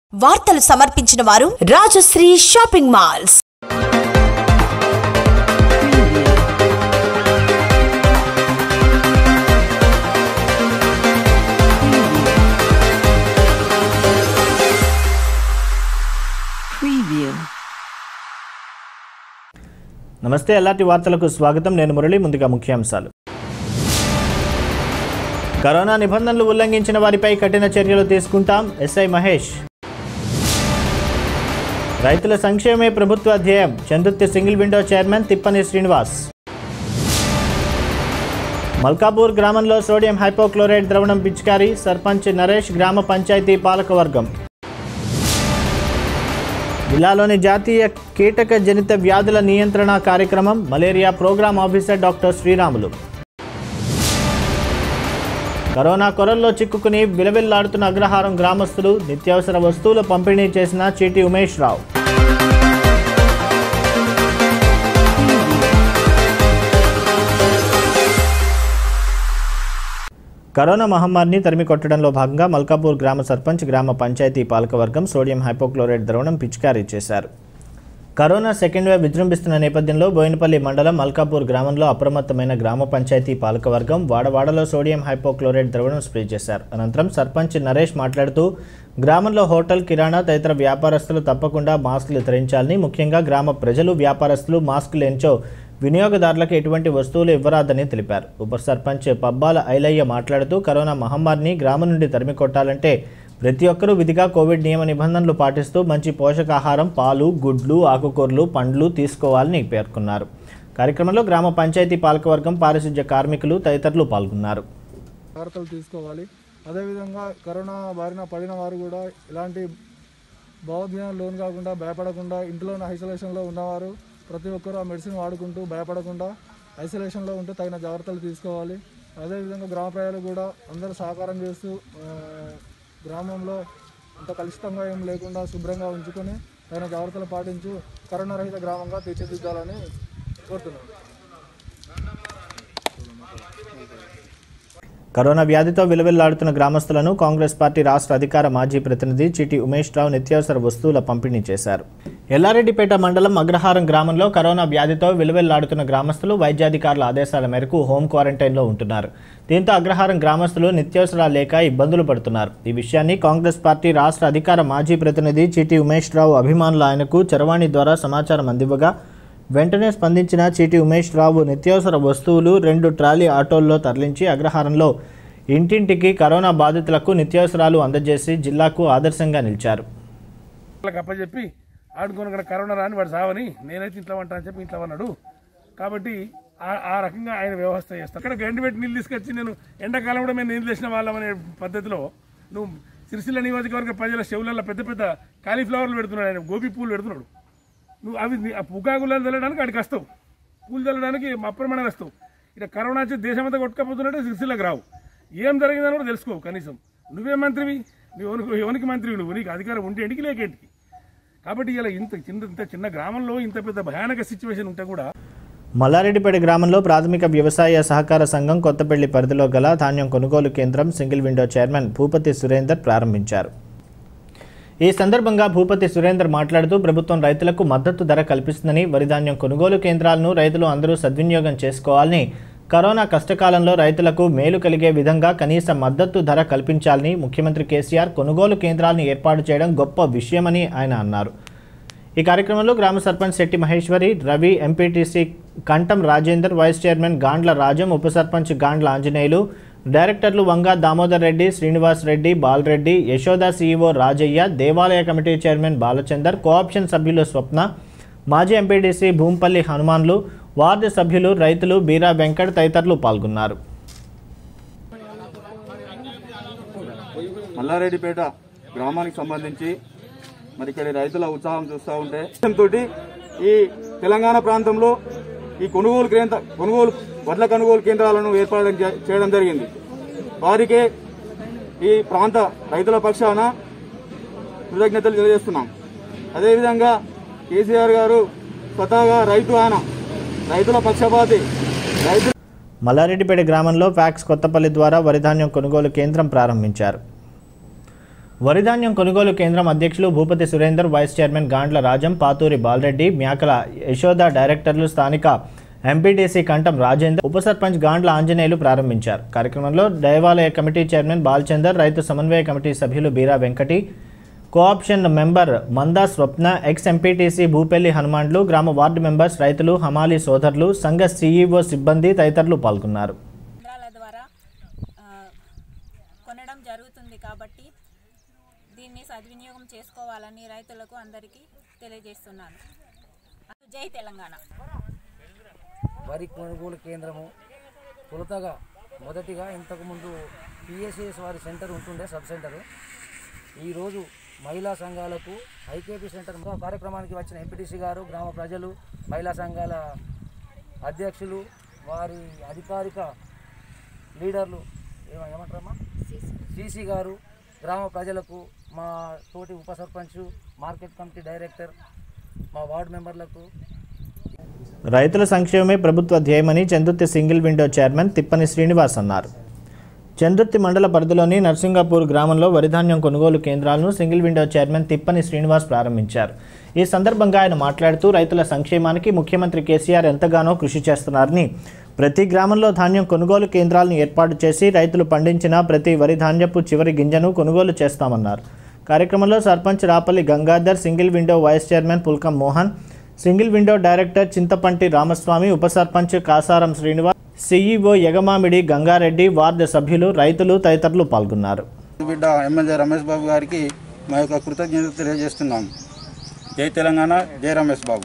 వార్తలు సమర్పించిన వారు రాజశ్రీ షాపింగ్ మాల్స్ Preview. నమస్తే ఎల్లాంటి వార్తలకు స్వాగతం నేను మురళి ముందుగా ముఖ్యాంశాలు కరోనా నిబంధనలు ఉల్లంఘించిన వారిపై కఠిన చర్యలు తీసుకుంటాం ఎస్ఐ మహేష్ రైతుల సంక్షేమే ప్రభుత్వ ధ్యేయం Chandurthi single window chairman Tippani Srinivas Malkapur గ్రామంలో సోడియం హైపోక్లోరైడ్ ద్రవణం పిచికారి సర్పంచ్ నరేష్ గ్రామ పంచాయతీ పాలకవర్గం జిల్లాలోని జాతీయ కీటక జనిత వ్యాధుల నియంత్రణ కార్యక్రమం malaria programme officer doctor Sriramulu corona కొరల్లో చిక్కుకుని విలవిల్లాడుతున్న అగ్రహారం గ్రామస్తులు నిత్యావసర వస్తువుల పంపిణీ చేసిన చీటి ఉమేష్ రావు కరోనా మహమ్మారిని తరిమి కొట్టడంలో భాగంగా మల్కాపూర్ గ్రామ సర్పంచ్ గ్రామ పంచాయతీ పాలకవర్గం సోడియం హైపోక్లోరైడ్ ద్రవణం పిచికారీ చేశారు కరోనా సెకండ్ వేవ్ విజృంభిస్తున్న నేపథ్యంలో బోయినపల్లి మండలం మల్కాపూర్ గ్రామంలో అప్రమత్తమైన గ్రామ పంచాయతీ పాలకవర్గం వాడవాడలో సోడియం హైపోక్లోరైడ్ ద్రవణం స్ప్రే చేశారు అనంతరం సర్పంచ్ నరేష్ మాట్లాడుతూ గ్రామంలో హోటల్ కిరాణా తదితర వ్యాపారస్తులు తప్పకుండా మాస్కులు ధరించాలని ముఖ్యంగా గ్రామ ప్రజలు వ్యాపారస్తులు మాస్కులు ఎంచో వినియోగదారులకు ఎటువంటి వస్తువులు ఇవ్వరాదని తెలిపారు ఉప సర్పంచ్ పబ్బాల ఐలయ్య మాట్లాడుతూ కరోనా మహమ్మారిని గ్రామం నుండి తరిమి కొట్టాలంటే ప్రతి ఒక్కరూ విధిగా కోవిడ్ నియమ నిబంధనలు పాటిస్తూ మంచి పోషకాహారం పాలు గుడ్లు ఆకుకూరలు పండ్లు తీసుకోవాలని పేర్కొన్నారు కార్యక్రమంలో గ్రామ పంచాయతీ పాలకవర్గం పారిశుధ్య కార్మికులు తదితరులు పాల్గొన్నారు జాగ్రత్తలు తీసుకోవాలి అదేవిధంగా కరోనా బారిన పడిన వారు కూడా ఇలాంటి భావోద్వేగం లోన్ కాకుండా భయపడకుండా ఇంట్లోనే ఐసోలేషన్లో ఉన్నవారు ప్రతి ఒక్కరూ ఆ మెడిసిన్ వాడుకుంటూ భయపడకుండా ఐసోలేషన్లో ఉంటే తగిన జాగ్రత్తలు తీసుకోవాలి అదేవిధంగా గ్రామ ప్రజలు కూడా అందరూ సహకారం చేస్తూ ఆ, గ్రామంలో అంత కలుషితంగా ఏం లేకుండా శుభ్రంగా ఉంచుకొని తగిన జాగ్రత్తలు పాటించు కరోనా రహిత గ్రామంగా తీర్చిదిద్దాలని కోరుతున్నాను కరోనా వ్యాధితో విలువెల్లాడుతున్న గ్రామస్తులను కాంగ్రెస్ పార్టీ రాష్ట్ర అధికార మాజీ ప్రతినిధి చిటి ఉమేష్ రావు నిత్యావసర వస్తువుల పంపిణీ చేశారు ఎల్లారెడ్డిపేట మండలం అగ్రహారం గ్రామంలో కరోనా వ్యాధితో విలువెల్లాడుతున్న గ్రామస్తులు వైద్యాధికారుల ఆదేశాల మేరకు హోం క్వారంటైన్లో ఉంటున్నారు దీంతో అగ్రహారం గ్రామస్తులు నిత్యావసరాలు లేక ఇబ్బందులు పడుతున్నారు ఈ విషయాన్ని కాంగ్రెస్ పార్టీ రాష్ట్ర అధికార మాజీ ప్రతినిధి చిటి ఉమేష్ రావు అభిమానులు ఆయనకు చరవాణి ద్వారా సమాచారం అందివ్వగా వెంటనే స్పందించిన చీటి ఉమేష్ రావు నిత్యావసర వస్తువులు రెండు ట్రాలీ ఆటోల్లో తరలించి అగ్రహారంలో ఇంటింటికి కరోనా బాధితులకు నిత్యావసరాలు అందజేసి జిల్లాకు ఆదర్శంగా నిలిచారు వాళ్ళకి అప్పచెప్పి ఆడుకొని ఇక్కడ కరోనా రాని వాడు సావని నేనైతే ఇంట్లో ఉంటా అని చెప్పి ఇంట్లో అన్నాడు కాబట్టి ఆ- ఆ రకంగా ఆయన వ్యవస్థ చేస్తాను అక్కడ గండి పెట్టి నీళ్ళు తీసుకొచ్చి నేను ఎండాకాలం కూడా మేము నీళ్ళు తెచ్చిన వాళ్ళం అనే పద్ధతిలో నువ్వు సిరిసిల్ల నియోజకవర్గ ప్రజల చెవులలో పెద్ద పెద్ద కాలీఫ్లవర్లు పెడుతున్నాడు ఆయన గోబీ పూలు పెడుతున్నాడు నువ్వు అవి నీ- ఆ పుకాగులను తెల్లడానికి అక్కడికి వస్తావు పూలు తెల్లడానికి అప్రమాణం వస్తావు ఇక్కడ కరోనా వచ్చి దేశమంతా కొట్టుకపోతున్నట్టే సిరిసిల్లకు రావు ఏం జరిగిందని కూడా తెలుసుకోవు కనీసం నువ్వే మంత్రివి నువ్వు ఎవరికి- ఎవరికి మంత్రివి నువ్వు నీకు అధికారం ఉంటే ఇంటికి లేకేంటికి కాబట్టి ఇలా ఇంత చిన్న ఇంత చిన్న గ్రామంలో ఇంత పెద్ద భయానక సిచ్యువేషన్ ఉంటే కూడా మల్లారెడ్డిపేట గ్రామంలో ప్రాథమిక వ్యవసాయ సహకార సంఘం కొత్తపల్లి పరిధిలో గల ధాన్యం కొనుగోలు కేంద్రం single window chairman Bhupathi Surender ప్రారంభించారు ఈ సందర్భంగా భూపతి సురేందర్ మాట్లాడుతూ ప్రభుత్వం రైతులకు మద్దతు ధర కల్పిస్తుందని వరి ధాన్యం కొనుగోలు కేంద్రాలను రైతులు అందరూ సద్వినియోగం చేసుకోవాలని కరోనా కష్టకాలంలో రైతులకు మేలు కలిగే విధంగా కనీస మద్దతు ధర కల్పించాలని ముఖ్యమంత్రి కేసీఆర్ కొనుగోలు కేంద్రాలను ఏర్పాటు చేయడం గొప్ప విషయమని ఆయన అన్నారు ఈ కార్యక్రమంలో గ్రామ sarpanch Shetty Maheshwari Ravi MPTC Kantham Rajender vice chairman Gandla Rajam ఉప సర్పంచ్ గాండ్ల ఆంజనేయులు డైరెక్టర్లు వంగా దామోదర్ రెడ్డి శ్రీనివాస్ రెడ్డి బాలరెడ్డి యశోద సీఈఓ రాజయ్య దేవాలయ కమిటీ చైర్మన్ బాలచందర్ కోఆప్షన్ సభ్యులు స్వప్న మాజీ ఎంపీటీసీ భూంపల్లి హనుమాన్లు వార్డు సభ్యులు రైతులు బీరా వెంకట్ తదితరులు పాల్గొన్నారు మల్లారెడ్డిపేట గ్రామానికి సంబంధించి మరి ఇక్కడ రైతుల ఉత్సాహం చూస్తూ ఉంటే తోటి ఈ తెలంగాణ ప్రాంతంలో ఈ కొనుగోలు కేంద్ర కొనుగోలు వడ్ల కొనుగోలు కేంద్రాలను ఏర్పాటు చే- చేయడం జరిగింది వారికే ఈ ప్రాంత రైతుల పక్షాన కృతజ్ఞతలు తెలియజేస్తున్నాం అదేవిధంగా కేసీఆర్ గారు స్వతహాగా రైతు ఆయన రైతుల పక్షపాతి రైతు మల్లారెడ్డిపేట గ్రామంలో ఫ్యాక్స్ కొత్తపల్లి ద్వారా వరి ధాన్యం కొనుగోలు కేంద్రం ప్రారంభించారు వరిధాన్యం కొనుగోలు కేంద్రం అధ్యక్షులు భూపతి సురేందర్ వైస్ చైర్మన్ గాండ్ల రాజం పాతూరి బాలరెడ్డి మ్యాకల యశోద డైరెక్టర్లు స్థానిక ఎంపీటీసీ కంఠం రాజేందర్ ఉప సర్పంచ్ గాండ్ల ఆంజనేయులు ప్రారంభించారు కార్యక్రమంలో దేవాలయ కమిటీ చైర్మన్ బాలచందర్ రైతు సమన్వయ కమిటీ సభ్యులు Beera Venkati co-option member Manda Swapna ex MPTC Bhupalli Hanumanlu గ్రామ వార్డు మెంబర్స్ రైతులు హమాలీ సోదరులు సంఘ సీఈఓ సిబ్బంది తదితరులు పాల్గొన్నారు కేంద్రాల ద్వారా ఆ, కొనడం జరుగుతుంది కాబట్టి దీన్ని సద్వినియోగం చేసుకోవాలని రైతులకు అందరికీ తెలియజేస్తున్నాను జై తెలంగాణ వరి కొనుగోలు కేంద్రము తొలుతగా మొదటిగా ఇంతకుముందు పిఎస్ఎస్ వారి సెంటర్ ఉంటుండే సబ్ సెంటరు ఈరోజు మహిళా సంఘాలకు ఐకేపీ సెంటర్ కార్యక్రమానికి వచ్చిన ఎంపీటీసీ గారు గ్రామ ప్రజలు మహిళా సంఘాల అధ్యక్షులు వారి అధికారిక లీడర్లు ఏమ ఏమంటారమ్మా సీసీ గారు గ్రామ ప్రజలకు మా తోటి ఉప సర్పంచ్ మార్కెట్ కమిటీ డైరెక్టర్ మా వార్డు మెంబర్లకు రైతుల సంక్షేమమే ప్రభుత్వ ధ్యేయమని Chandurthi single window chairman Tippani Srinivas అన్నారు చందుర్తి మండల పరిధిలోని నర్సింగాపూర్ గ్రామంలో వరిధాన్యం కొనుగోలు కేంద్రాలను single window chairman Tippani Srinivas ప్రారంభించారు ఈ సందర్భంగా ఆయన మాట్లాడుతూ రైతుల సంక్షేమానికి ముఖ్యమంత్రి కేసీఆర్ ఎంతగానో కృషి చేస్తున్నారని ప్రతి గ్రామంలో ధాన్యం కొనుగోలు కేంద్రాలను ఏర్పాటు చేసి రైతులు పండించిన ప్రతి వరి ధాన్యపు చివరి గింజను కొనుగోలు చేస్తామన్నారు కార్యక్రమంలో sarpanch Rapalli Gangadhar single window vice chairman Pulkam Mohan single window director Chintapanti Ramaswamy ఉప సర్పంచ్ కాసారం శ్రీనివాస్ సీఈఓ యగమామిడి గంగారెడ్డి వార్డు సభ్యులు రైతులు తదితరులు పాల్గొన్నారు బిడ్డ ఎమ్మెల్యే రమేష్ బాబు గారికి మా యొక్క కృతజ్ఞత తెలియజేస్తున్నాం జై తెలంగాణ జై రమేష్ బాబు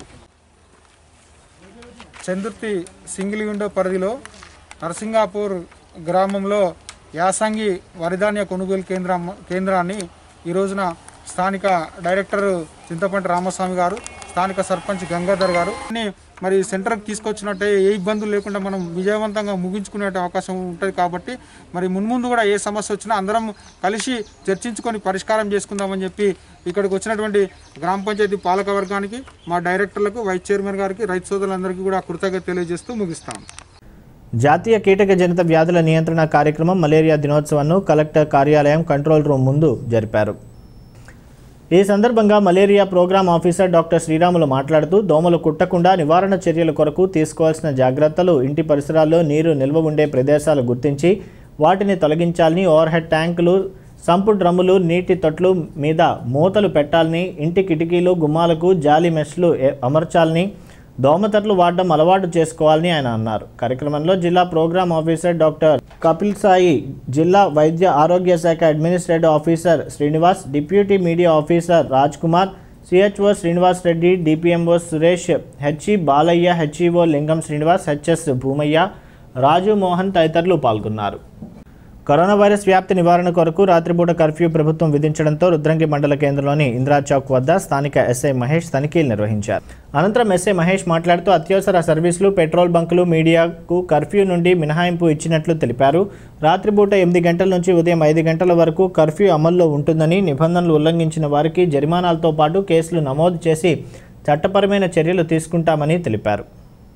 చందుర్తి సింగిల్ విండో పరిధిలో నరసింగాపూర్ గ్రామంలో యాసంగి వరిధాన్య కొనుగోలు కేంద్రం కేంద్రాన్ని ఈ రోజున స్థానిక డైరెక్టర్ చింతపంటి రామస్వామి గారు స్థానిక సర్పంచ్ గంగాధర్ గారు ని మరి సెంటర్కి తీసుకొచ్చినట్టే ఏ ఇబ్బందులు లేకుండా మనం విజయవంతంగా ముగించుకునే అవకాశం ఉంటుంది కాబట్టి మరి మున్ముందు కూడా ఏ సమస్య వచ్చినా అందరం కలిసి చర్చించుకొని పరిష్కారం చేసుకుందామని చెప్పి ఇక్కడికి వచ్చినటువంటి గ్రామ పంచాయతీ పాలక వర్గానికి మా డైరెక్టర్లకు వైస్ చైర్మన్ గారికి రైతు సోదరులందరికీ కూడా కృతజ్ఞత తెలియజేస్తూ ముగిస్తాం జాతీయ కీటక జనిత వ్యాధుల నియంత్రణ కార్యక్రమం మలేరియా దినోత్సవాన్ని కలెక్టర్ కార్యాలయం కంట్రోల్ రూమ్ ముందు జరిపారు ఈ సందర్భంగా malaria programme officer doctor Sriramulu మాట్లాడుతూ దోమలు కుట్టకుండా నివారణ చర్యల కొరకు తీసుకోవాల్సిన జాగ్రత్తలు ఇంటి పరిసరాల్లో నీరు నిల్వ ఉండే ప్రదేశాలు గుర్తించి వాటిని తొలగించాలని ఓవర్ హెడ్ ట్యాంకులు సంపు డ్రమ్ములు నీటి తొట్లు మీద మూతలు పెట్టాలని ఇంటి కిటికీలు గుమ్మాలకు జాలి మెష్లు ఏ- అమర్చాలని దోమతెరలు వాడడం అలవాటు చేసుకోవాలని ఆయన అన్నారు కార్యక్రమంలో జిల్లా programme officer doctor Kapil Sai జిల్లా వైద్య ఆరోగ్య శాఖ administrative officer Srinivas deputy media officer Raj Kumar CHO Srinivas Reddy DPMO Suresh HE Balaiah HEO Lingam Srinivas HS Bhumaiah Raju Mohan తదితరులు పాల్గొన్నారు కరోనా వైరస్ వ్యాప్తి నివారణ కొరకు రాత్రిపూట కర్ఫ్యూ ప్రభుత్వం విధించడంతో రుద్రంగి మండల కేంద్రంలోని ఇందిరా చౌక్ వద్ద స్థానిక ఎస్ఐ మహేష్ తనిఖీలు నిర్వహించారు అనంతరం ఎస్ఐ మహేష్ మాట్లాడుతూ అత్యవసర సర్వీసులు పెట్రోల్ బంకులు మీడియాకు కర్ఫ్యూ నుండి మినహాయింపు ఇచ్చినట్లు తెలిపారు రాత్రిపూట ఎనిమిది గంటల నుంచి ఉదయం ఐదు గంటల వరకు కర్ఫ్యూ అమల్లో ఉంటుందని నిబంధనలు ఉల్లంఘించిన వారికి జరిమానాలతో పాటు కేసులు నమోదు చేసి చట్టపరమైన చర్యలు తీసుకుంటామని తెలిపారు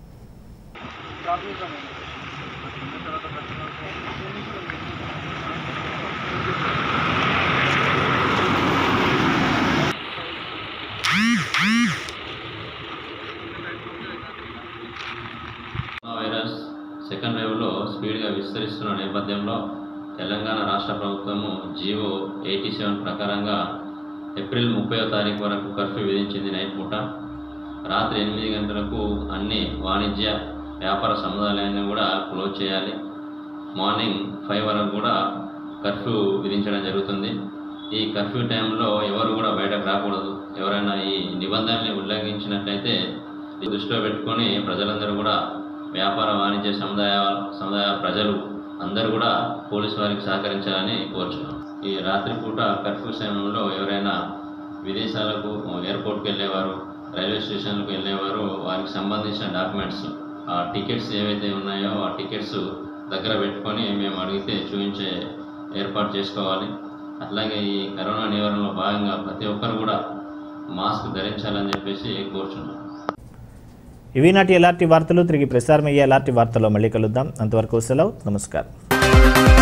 కరోనా వైరస్ సెకండ్ వేవ్లో స్పీడ్గా విస్తరిస్తున్న నేపథ్యంలో తెలంగాణ రాష్ట్ర ప్రభుత్వము జీవో ఎయిటీ సెవెన్ ప్రకారంగా ఏప్రిల్ ముప్పై తారీఖు వరకు కర్ఫ్యూ విధించింది నైట్ పూట రాత్రి ఎనిమిది గంటలకు అన్ని వాణిజ్య వ్యాపార సముదాయాలను కూడా క్లోజ్ చేయాలి మార్నింగ్ ఫైవ్ వరకు కూడా కర్ఫ్యూ విధించడం జరుగుతుంది ఈ కర్ఫ్యూ టైంలో ఎవరు కూడా బయటకు రాకూడదు ఎవరైనా ఈ నిబంధనల్ని ఉల్లంఘించినట్లయితే ఇది దృష్టిలో పెట్టుకొని ప్రజలందరూ కూడా వ్యాపార వాణిజ్య సముదాయ సముదాయ ప్రజలు అందరూ కూడా పోలీసు వారికి సహకరించాలని కోరుచున్నాం ఈ రాత్రిపూట కర్ఫ్యూ సమయంలో ఎవరైనా విదేశాలకు ఎయిర్పోర్ట్కి వెళ్ళేవారు రైల్వే స్టేషన్లకు వెళ్ళేవారు వారికి సంబంధించిన డాక్యుమెంట్స్ ఆ టికెట్స్ ఏవైతే ఉన్నాయో ఆ టికెట్స్ దగ్గర పెట్టుకొని మేము అడిగితే చూపించే ఏర్పాటు చేసుకోవాలి అట్లాగే ఈ కరోనా నివారణలో భాగంగా ప్రతి ఒక్కరు కూడా మాస్క్ ధరించాలని చెప్పేసి కోరుచున్నాం ఇవి నాటి ఎలాంటి వార్తలు తిరిగి ప్రసారమయ్యే ఎలాంటి వార్తల్లో మళ్ళీ కలుద్దాం అంతవరకు సెలవు నమస్కారం